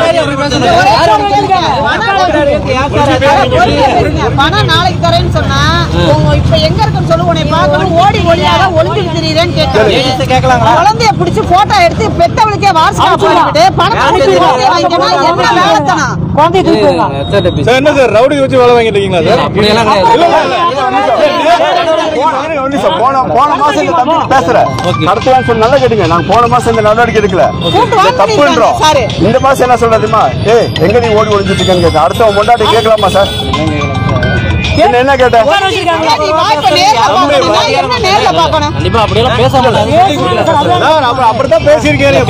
பணம் நாளைக்கு தரேன்னு சொன்னா உங்க இப்ப எங்க இருக்குன்னு சொல்லு உன்னை பார்க்கணும் ஓடி ஓடியாக ஒளிஞ்சு திரியிறேன்னு கேட்கறாங்க குழந்தைய பிடிச்சு போட்டோ எடுத்து பெத்தவளுக்கே வாட்ஸ்அப் பண்ணிட்டு பணத்தை கொடுத்து குழந்தைய வாங்கிக்கணும் என்ன வேலைத்தனம் குழந்தைய தூக்கி போயிடலாம் சார் என்ன சார் ரவுடி வச்சு வேலை வாங்கிட்டு இருக்கீங்களா சார் அப்படியெல்லாம் கிடையாது. இல்ல, இல்ல, இல்ல. போன- ஒரு நிமிஷம். போன போன மாசம் இந்த தம்பி பேசுறேன் நடத்தலாம்னு சொல்லி நல்லா கேட்டுங்க நாங்க போன மாசம் இந்த நடவடிக்கை எடுக்கல கூட்டு இது வாங்க தப்புன்றோம் சார் இந்த மாசம் என்ன சொல்றதுமா ஏய் எங்க நீ ஓடி ஒளிஞ்சிட்டு இருக்கேன்னு கேட்டேன் அடுத்த முண்டாட்டி கேட்கலாமா சார் என்ன என்ன கேட்டேன் நீ வா, இப்ப நேர்ல பார்க்கணும். நான் என்ன நேர்ல பார்க்கணும் கண்டிப்பா அப்படியெல்லாம் பேச மாட்டாங்க சார், அப்புறம் அப்படித்தான் பேசியிருக்கேன்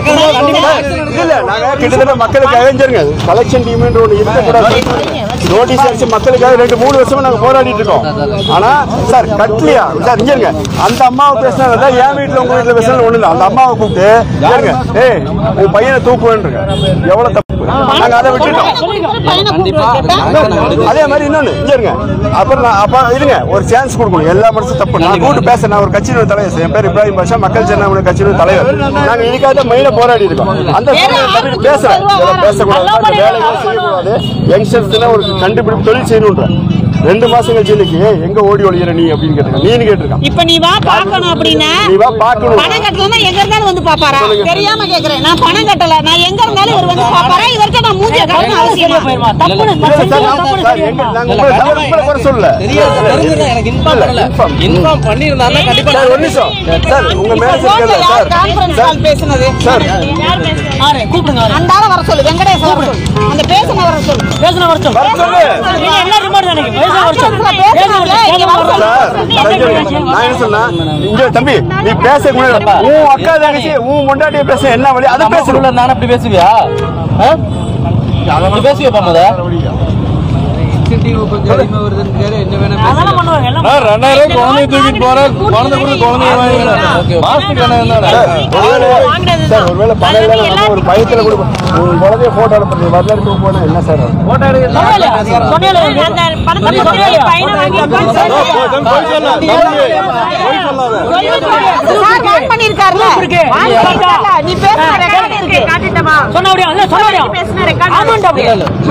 இல்ல இல்ல நாங்க கிட்டத்தட்ட மக்களுக்கு அழிஞ்சிருங்க கலெக்ஷன் டீம்ன்ற ஒண்ணு இருக்கக்கூடாது நோட்டீஸ் அடிச்சு மக்களுக்காக ரெண்டு மூணு வருஷமா நாங்க போராடிட்டு இருக்கோம் ஆனா சார் கட்லியா சார் இங்க இருங்க அந்த அம்மாவை பேசினா என் வீட்டுல உங்க வீட்டுல பேசினா ஒண்ணு இல்ல அந்த அம்மாவை கூப்பிட்டு இங்க இருங்க ஏய் உன் பையனை தூக்குவேன்ருங்க எவ்வளவு தப்பு நாங்க அதை விட்டுட்டோம் பையனை கூப்பிட்டு கேட்டா அதே மாதிரி இன்னொன்னு இங்க இருங்க அப்புறம் நான் அப்ப இருங்க ஒரு சான்ஸ் கொடுக்கணும் எல்லா மனசும் தப்பு நான் கூட்டு பேச நான் ஒரு கட்சியினுடைய தலைவர் என் பேர் இப்ராஹிம் பாஷா மக்கள் ஜனநாயக கட்சியினுடைய தலைவர் நாங்க இதுக்காக மெயினா போராடி இருக்கோம் அந்த சமயம் தம்பி பேசுறேன் இதெல்லாம் பேசக்கூடாது அந்த வேலைகளை செய்யக்கூடாது யங்ஸ்டர்ஸ்ல ஒரு கண்டுபிடிப்பு தொழில் செய்யணுன்ற ரெண்டு மாசம் கழிச்சு இன்னைக்கு எங்க ஓடி ஒழிகிற நீ அப்படின்னு கேட்டிருக்கான் நீனு கேட்டிருக்கான் இப்ப நீ வா பார்க்கணும் அப்படின்னா நீ வா பார்க்கணும் பணம் கட்டலன்னா எங்க இருந்தாலும் வந்து பாப்பாரா தெரியாம கேக்குறேன் நான் பணம் கட்டல நான் எங்க இருந்தாலும் இவர் வந்து பாப்பாரா இவர்கிட்ட நான் மூஞ்சிய காட்டணும் அவசியமா போயிருமா தப்புன்னு இல்ல சார், நான் சார், எங்க நாங்க உங்களை தவிர உங்களை குறை சொல்லல தெரியாது தெரிஞ்சிருந்தா எனக்கு இன்ஃபார்ம் பண்ணல inform. இன்ஃபார்ம் பண்ணியிருந்தாருன்னா கண்டிப்பா சார் ஒரு நிமிஷம் சார் உங்க மேனேஜர் கேட்கல சார் கான்பரன்ஸ் கால் பேசுனது சார் ஆறு கூப்பிடுங்க ஆறு அந்த ஆளை வர சொல்லு வெங்கடேஷ் வர சொல்லு அந்த பேசுன வர சொல்லு பேசுன வர சொல்லு வர சொல்லு நீங்க எல்லாம் ரிமோட் தானே பேசுன வர சொல்லு பேசுனாங்க, பேசுன வர சொல்லு. இங்க வர சொல்லு. சார் சஞ்சய், நான் என்ன சொன்னா இங்க தம்பி நீ பேச முன்னாடி உன் அக்கா தங்கச்சி உன் முண்டாட்டிய பேச என்ன வழி அதை அம்மா பேசணும் சொல்ல நானும் அப்படி பேசுவியா ஆ? அப்படி பேசுவியா பாமத அதெல்லாம் பண்ணுவாங்க எல்லாம் நான் ரெண்டாயிரம் ரூபாய் குழந்தைய தூக்கிட்டு போறேன் குழந்தை கூட குழந்தைய வாங்கிக்கிறேன் மாசத்துக்கு ரெண்டாயிரம் தானே சார், ஒருவேளை சார் ஒருவேளை பணம் இல்ல நம்ம ஒரு பயத்துல கூட உன் குழந்தைய போட்டோ அனுப்புறது வரல எடுத்து போனா என்ன சார் ஆகும்? சொன்னேன் அந்த பணத்தை சொன்னேன் பையனை வாங்கி போய் சொல்லலாம் தம்பி போய் சொல்லாத சார் கால் பண்ணிருக்காருல இருக்கு. வாங்கி கொடுத்தால, நீ பேசுன ரெக்கார்ட் இருக்கு சொன்ன அப்படியா இல்ல சொன்ன அப்படியா ஆமாண்டா அப்படியா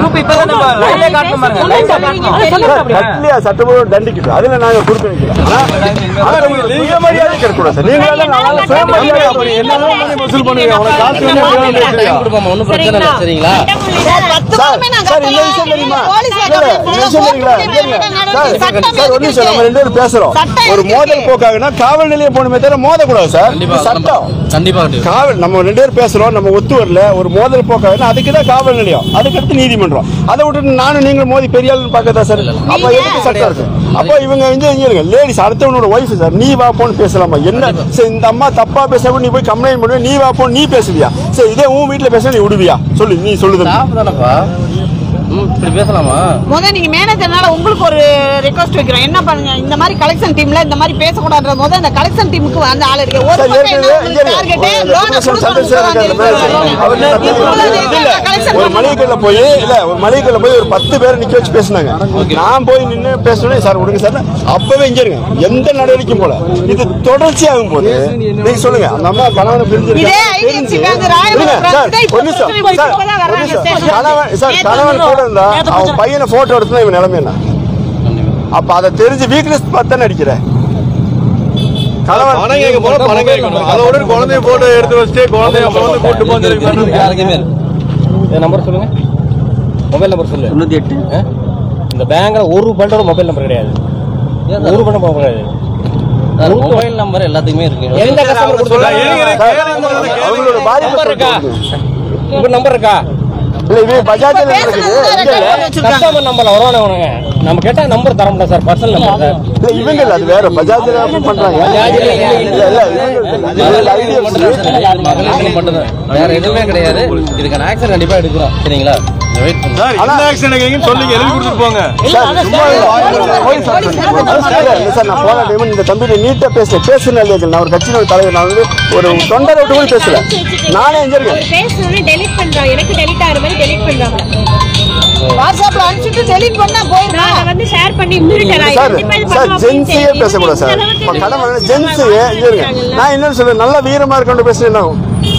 கட்லியா சட்டமூலம் தண்டிக்குது அதுல நாங்க கொடுக்க வைக்கிறோம் ஆனா, ஆனா உங்களுக்கு நீங்க மரியாதை கிடைக்கூடாது சார் நீங்க எல்லாம் நல்லா சுயமரியாதை அப்படி என்னதான் பண்ணி வசூல் பண்ணுவீங்க அவனை காசு வேணும் வேணும் டைம் பேசுறியா கொடுப்பாமா ஒன்றும் பிரச்சனை இல்லை சரிங்களா சார், பத்து சார், மாதமே நான் சார், இந்த கட்டல. விஷயம் தெரியுமா? போலீஸ்ல இல்ல, இல்ல, கம்ப்ளைண்ட் இந்த விஷயம் தெரியுங்களா? போடுறேன். இல்லைங்க. நடவடிக்கை சார், சட்டம் சார், ஒரு நிமிஷம், நம்ம ரெண்டு பேரும் பேசுறோம். சட்டம் ஒரு இருக்கு. மோதல் போக்காகனா காவல் நிலையம் போகணுமே தவிர மோதக்கூடாது சார் கண்டிப்பா இது சட்டம் கண்டிப்பா கண்டிப்பா காவல் நம்ம ரெண்டு பேரும் பேசுறோம் நம்ம ஒத்து வரல ஒரு மோதல் போக்காகனா அதுக்கு தான் காவல் நிலையம் அதுக்கடுத்து நீதிமன்றம் அதை விட்டுட்டு நானும் நீங்களும் மோதி பெரிய ஆளுன்னு பார்க்கதா சார் அப்ப எதுக்கு சட்டம் இருக்கு அப்போ இவங்க இங்க இங்க இருங்க லேடிஸ் அடுத்தவனோட ஒய்ஃப் சார் நீ வா போன்னு பேசலாமா என்ன சரி இந்த அம்மா தப்பா பேச நீ போய் கம்ப்ளைண்ட் பண்ணுவ நீ வா போ நீ பேசுவியா சரி இதே உன் வீட்டுல பேச நீ விடுவியா சொல்லு நீ சொல்லுது ஸ்டாஃப் தானப்பா ம் இப்படி பேசலாமா முத நீங்க மேனேஜர்னால உங்களுக்கு ஒரு ரெக்வஸ்ட் வைக்கிறோம் என்ன பண்ணுங்க இந்த மாதிரி கலெக்ஷன் டீம்ல இந்த மாதிரி பேசக்கூடாதுன்ற போது இந்த கலெக்ஷன் டீமுக்கு வந்து ஆள் இருக்கு ஒரு சார், பக்கம் என்ன ஏற்கனவே உங்களுக்கு இங்க டார்கெட் லோனை ஒரு சந்திரசேகர் இருக்காரு, மேனேஜர். அவர் என்ன இல்ல, கலெக்ஷன் ஒரு மளிகை கடையில போய் இல்ல ஒரு மளிகை கடையில போய் ஒரு பத்து பேரை நிக்க வச்சு பேசினாங்க நான் போய் நின்னு பேசணும் சார் விடுங்க சார் அப்பவே இங்க இருங்க எந்த நடவடிக்கையும் போல இது தொடர்ச்சி ஆகும் போது நீங்க சொல்லுங்க அந்த அம்மா கணவனை பிரிஞ்சிருக்காங்க இதே IDFC தெரிஞ்சு- பேங்க் ராயபுரம் இருங்க, branch சார், தான் இப்போ ஒரு நிமிஷம், இப்போதான் சார், வர்றாங்க ஒரு நிமிஷம். station. கணவன் சார் கணவன் கூட இருந்தா அவன் பையனை போட்டோ எடுத்துனா இவன் நிலைமை என்ன அப்ப அதை தெரிஞ்சு வீக்னஸ் பார்த்து நடிக்கிற கணவன் பணம் கேட்க போல பணம் கேட்கணும் அதை விட குழந்தைய போட்டோ எடுத்து வச்சுட்டு குழந்தைய அப்புறம் வந்து கூட்டு போந்து யாருக்குமே என் நம்பர் சொல்லுங்க மொபைல் நம்பர் சொல்லு தொண்ணூத்தி எட்டு ஆ? இந்த பேங்க்ல ஒரு பண்டோட மொபைல் நம்பர் கிடையாது ஒரு பண்டம் மொபைல் கிடையாது மொபைல் நம்பர் எல்லாத்துக்குமே இருக்கு எந்த கஸ்டமர் கொடுத்துருக்காங்க அவங்களோட பாதிப்பு நம்பர் இருக்கா சொல்லுங்க. உங்க நம்பர் இருக்கா இல்ல இது பஜாஜ்ல இருக்குது இங்க இல்ல. கஸ்டமர் நம்பர்ல வருவானவனுங்க நம்ம கேட்டா நம்பர் தர முடியல சார் பர்சனல் நம்பர் சார் இல்ல இவங்க இல்ல அது வேற பஜாஜ்ல அப்படி பண்றாங்க இல்ல இல்ல இவங்க இல்ல. வேற எதுவுமே கிடையாது இதுக்கான ஆக்ஷன் கண்டிப்பா எடுக்கிறோம் சரிங்களா வெயிட் பண்ணுங்க சார் என்ன ஆக்ஷன் எடுக்கிறீங்கன்னு சொல்லுங்க எழுதி கொடுத்துட்டு போங்க சார், சும்மா இல்ல. போய் சார், இல்ல, இல்ல சார், நான் போன time இந்த தம்பிட்ட நீட்டா பேசுறேன். பேசுனேன் இல்லையா? நான் ஒரு கட்சியினோட தலைவர். நான் வந்து ஒரு தொண்டரை விட்டு கூட பேசல. நானே எங்க இருக்கேன்? பேசுனோடனே டெலிட் பண்றாங்க எனக்கு டெலிட் ஆகிற மாதிரி டெலிட் பண்றாங்க வாட்ஸ்அப்ல அனுப்பிச்சுட்டு டெலிட் பண்ணா போயிடும் நான் அதை வந்து ஷேர் பண்ணி மிரட்டல் ஆகி சார், கண்டிப்பா இது சார், பண்ணுவோம் அப்படின்னு ஜென்ஸையே தெரியும். பேசக்கூடாது சார். இந்த அளவுக்கு இப்ப கடமை எனக்கு ஜென்ஸையே, இங்க இருங்க. நான் என்ன சொல்றேன் நல்லா வீரமா இருக்கணும் பேசுறேன்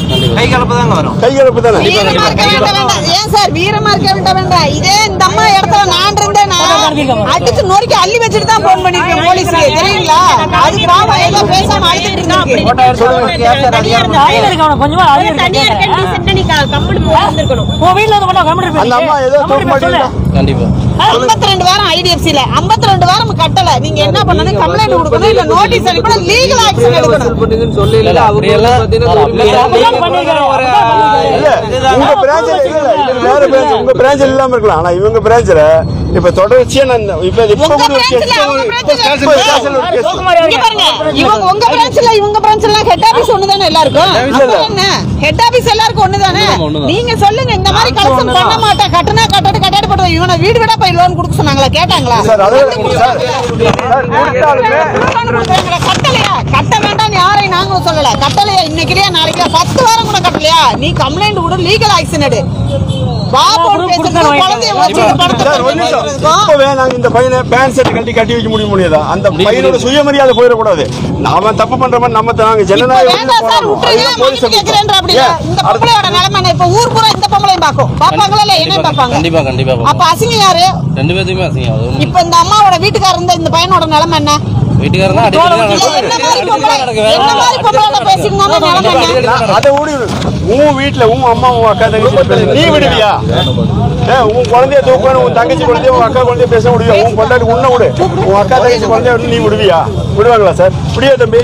கை கலப்பு தாங்க வரும் கைகலப்பு தானே வீரமா இருக்க வேண்டாம் வேண்டாம். ஏன் சார் வீரமா இருக்க வேண்டாம் வேண்டாம் இதே இந்த அம்மா இடத்துல நான் இருந்தேன் நான் அடிச்சு நொறுக்கி அள்ளி வச்சுட்டு தான் போன் பண்ணிருக்கேன் போலீஸ்க்கு தெரியுங்களா அது பாவம் ஏதோ பேசாம அழுதுட்டு இருக்கு தனியா இருந்தா அழிவு இருக்கு அவனுக்கு கொஞ்சமா அழிவு இருக்கு. தனியா இருக்கேன் decent ஆ நீ க- கம்முனு போய் இருந்திருக்கணும் உன் வீட்டுல வந்து பண்ணா கம்முனு அந்த அம்மா ஏதோ தூக்க மாட்டீங்களா கண்டிப்பா ஐம்பத்தி ரெண்டு வாரம் ஐடிஎஃப்சில ஐம்பத்தி ரெண்டு வாரம் கட்டல நீங்க என்ன பண்ணணும் கம்ப்ளைண்ட் கொடுக்கணும் இல்ல நோட்டீஸ் அனுப்பணும் லீகல் ஆக்ஷன் எடுக்கணும் இல்ல, இல்ல, அப்படியெல்லாம் அப்படிதான் பண்ணிருக்காரு. அப்படிதான் பண்ணிருக்காரு. இல்ல உங்க பிரான்ச்ல இல்ல இல்ல இது வேற பிரான்ச் உங்க பிரான்ச்ல இல்லாம இருக்கலாம் ஆனா இவங்க பிரான்ச்ல இப்ப தொடர்ச்சியா நான் இந்த- இப்ப இப்ப உங்க கூட ஒரு case- பிரான்ச்ல அவங்க இப்ப பிரான்ச்ல ஸ்டேஷன்ல ஒரு case. இங்க பாருங்க இவங்க உங்க பிரான்ச்ல இவங்க பிரான்ச்ல ஹெட் ஆபீஸ் ஒண்ணுதானே எல்லாருக்கும் அப்புறம் என்ன ஹெட் ஆபீஸ் எல்லாருக்கும் ஒண்ணுதானே நீங்க சொல்லுங்க இந்த மாதிரி கலெக்ஷன் பண்ண மாட்டேன் கட்டுனா கட்டட்டு கட்டாட்டு போட்டு இவனை வீடு வீடா போய் லோன் கொடுக்க சொன்னாங்களா கேட்டாங்களா சார் அதை வந்து சார் சார் கொடுத்தாலுமே loan கொடுக்குறாங்களா? கட்டலையா கட்ட வேண்டாம் யாரையும் நாங்களும் சொல்லல கட்டலையா இன்னைக்கு இல்லையா நாளைக்கு இல்லையா? பத்து வாரம் கூட கட்டலையா நீ கம்ப்ளைண்ட் கொடு லீகல் ஆக்ஷன் எடு பாபோடு பேசுறதுக்கும் குழந்தைய வச்சு படத்தை சார் ஒரு நிமிஷம் பேசுறதுக்கும் இப்பவே நாங்க இந்த பையனை பேண்ட் ஷர்ட் கட்டி கட்டி வைக்க முடிய முடியாதா அந்த பையனோட சுயமரியாதை போயிடக்கூடாது நாம தப்பு பண்ற மாதிரி நம்ம நாங்க இப்ப ஜனநாயகம் வேண்டாம் சார் விட்டுருங்க மன்னிப்பு கேக்குறேன்ற அப்படி இல்ல. இந்த பொம்பளையோட நிலைமை என்ன? இப்ப ஊர் பூரா இந்த பொம்பளையும் பாக்கும் பாப்பாங்களா இல்ல என்ன பாப்பாங்க கண்டிப்பா கண்டிப்பா அப்ப பாப்போம். அசிங்கம் யாரு ரெண்டு பேர்த்துக்குமே அசிங்கம் அது ஒண்ணும் இப்ப இந்த அம்மாவோட வீட்டுக்காரர் இருந்த இந்த பையனோட நிலைமை என்ன வீட்டுக்காரன் தான் இல்ல, என்ன மாதிரி பொம்பளை என்ன மாதிரி பொம்பளை பேசிக்கணும் நிலைமை என்ன நான் அதை ஓடி உன் வீட்டுல உன் அம்மா உன் அக்கா தங்கச்சி பேச நீ விடுவியா ஏ உன் குழந்தைய தூக்கணும் உன் தங்கச்சி குழந்தைய உன் அக்கா குழந்தைய பேச முடியும் உன் கொண்டாடி உன்ன விடு உன் அக்கா தங்கச்சி குழந்தைய விட்டு நீ விடுவியா விடுவாங்களா சார் விடியா தம்பி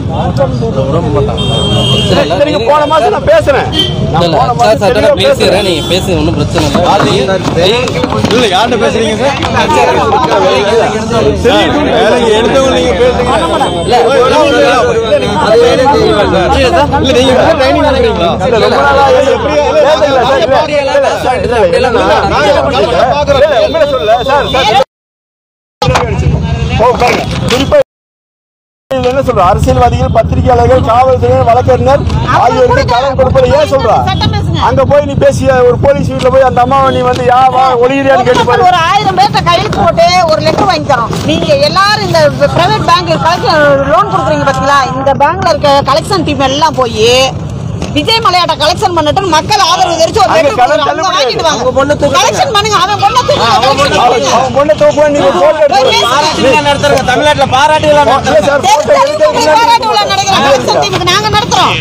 சரி, நீங்க போன மாசம் நான் பேசுறேன் நான் இல்ல, போன சார், மாசம் சார், தெளிவா நான் பேசுறேன் பேசுறேன் நீங்க பேசுங்க ஒன்றும் பிரச்சனை இல்லை இல்ல யார்கிட்ட பேசுறீங்க சார் சரி வேலைக்கு எடுத்தவங்க நீங்க பேசுங்க இல்ல, இல்ல நீங்க ட்ரைனிங் கொடுக்குறீங்களா இல்ல, ரொம்ப நாளா எப்படி பேசுங்களா சார்? இல்ல, இல்ல, சார், இல்ல, இல்ல, என்னன்னா, நான் என்ன பண்ணிட்டேன்? இல்ல, உண்மையை சொல்லல, சார், சார். ஓ, பாருங்க, குறிப்பா இதுல என்ன சொல்ற அரசியல்வாதிகள் பத்திரிகையாளர்கள் காவல்துறையினர் வழக்கறிஞர் ஆகியோருக்கு கடன் கொடுப்பதை ஏன் சொல்றா சட்டம் பேசுங்க. அங்க போய் நீ பேசிய ஒரு போலீஸ் வீட்டுல போய் அந்த அம்மாவை நீ வந்து யா வா ஒளியிறியான்னு கேட்டு பாரு ஒரு ஆயிரம் பேர்ட்ட கையெழுத்து போட்டு ஒரு லெட்டர் வாங்கி தரோம் நீங்க எல்லாரும் இந்த பிரைவேட் பேங்க் லோன் கொடுக்குறீங்க பாத்தீங்களா இந்த பேங்க்ல இருக்க கலெக்ஷன் டீம் எல்லாம் போய் விஜய் மலையாட்ட கலெக்ஷன் பண்ணட்டு மக்கள் ஆதரவு தெரிவிச்சு ஒரு அங்க letter கடன் கொடுக்குறாங்க. தள்ளுபடி வாங்கிட்டு வாங்க. அவங்க பொண்ணை தூக்குறாங்க. collection பண்ணுங்க அவன் பொண்ணை தூக்குங்க, collection அவன் பண்ணுங்க. அவன் பொண்ணை தூக்குவான் நீ ஒரு போட்டோ போய் எடுத்து பேசுங்க. நடத்துறங்க தமிழ்நாட்டுல பாராட்டுலாம் இல்ல சார் தெரு போட்டோ தெருவுக்கு போய் எடுத்து பாராட்டு விழா நடக்கிற collection team க்கு நாங்க நடத்துறோம்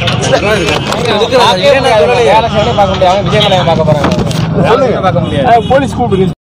பார்க்க முடியாது விஜய் மலையை பார்க்க போறாங்க சொல்லுங்க போலீஸ் கூப்பிடுங்க